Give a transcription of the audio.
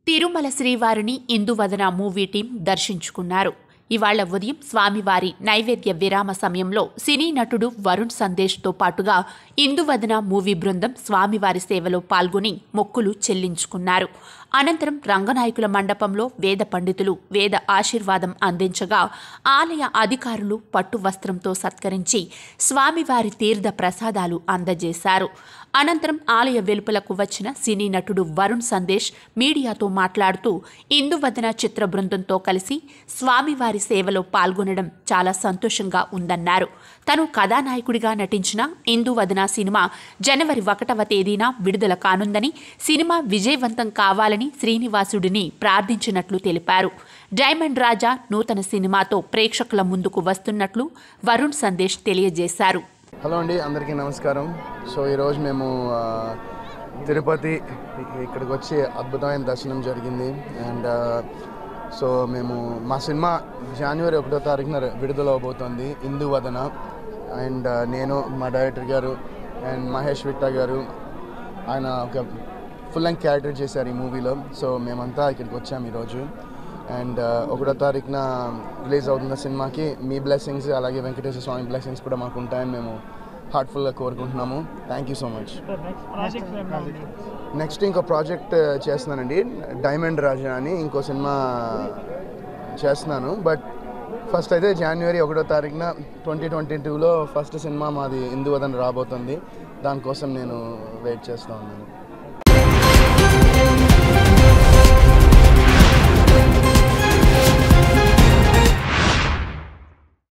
తిరుమల శ్రీవారిని ఇందువదన movie team దర్శించుకున్నారు ఇవాళ్ల ఉదయం స్వామివారి నైవేద్య విరామ సమయంలో సినీ నటుడు వరుణ్ సందేశ్తో పాటుగా ఇందువదన మూవీ బృందం స్వామివారి సేవలో పాల్గొని మొక్కులు చెల్లించుకున్నారు అనంతరం రంగనాయకుల మండపంలో వేద పండితులు వేద ఆశీర్వాదం అందించగా ఆలయ అధికారులు పట్టు వస్త్రంతో సత్కరించి స్వామివారి తీర్థ ప్రసాదాలు అందజేశారు అనంతరం ఆలయ వెలుపలకు వచ్చిన సినీ నటుడు వరుణ్ సందేశ్ మీడియాతో మాట్లాడుతూ ఇందువదన చిత్ర బృందంతో కలిసి స్వామివారి సేవలో పాల్గొనడం చాలా సంతోషంగా ఉందన్నారు తను కథానాయకుడిగా నటించిన ఇందువదన సినిమా జనవరి ఒకటవ తేదీన విడుదల కానుందని సినిమా విజయవంతం కావాలని శ్రీనివాసుడిని ప్రార్థించినట్లు తెలిపారు డైమండ్ రాజా నూతన సినిమాతో ప్రేక్షకుల ముందుకు వస్తున్నట్లు వరుణ్ సందేశ్ తెలియజేశారు హలో అండి అందరికీ నమస్కారం సో ఈరోజు మేము ఆ, తిరుపతి ఇక్కడికి వచ్చి అద్భుతమైన దర్శనం జరిగింది అండ్ సో మేము మా సినిమా జనవరి ఒకటో తారీఖున విడుదల అవబోతోంది ఇందు వదన అండ్ నేను మా డైరెక్టర్ గారు అండ్ మహేష్ విట్ట గారు ఆయన ఒక ఫుల్ లెంగ్ క్యారెక్టర్ చేశారు ఈ మూవీలో సో మేమంతా ఇక్కడికి వచ్చాము ఈరోజు అండ్ ఒకటో తారీఖున రిలీజ్ అవుతున్న సినిమాకి మీ బ్లెస్సింగ్స్ అలాగే వెంకటేశ్వర స్వామి బ్లెస్సింగ్స్ కూడా మాకు ఉంటాయని మేము హార్ట్ఫుల్గా కోరుకుంటున్నాము thank you so much next project ఏమైనా ఉంది నెక్స్ట్ ఇంకో ప్రాజెక్ట్ చేస్తున్నానండి డైమండ్ రాజా అని ఇంకో సినిమా చేస్తున్నాను బట్ ఫస్ట్ అయితే జనవరి ఒకటో తారీఖున ట్వంటీ ట్వంటీ టూలో ఫస్ట్ సినిమా మాది ఇందువదన రాబోతుంది దానికోసం నేను వెయిట్ చేస్తూ ఉన్నాను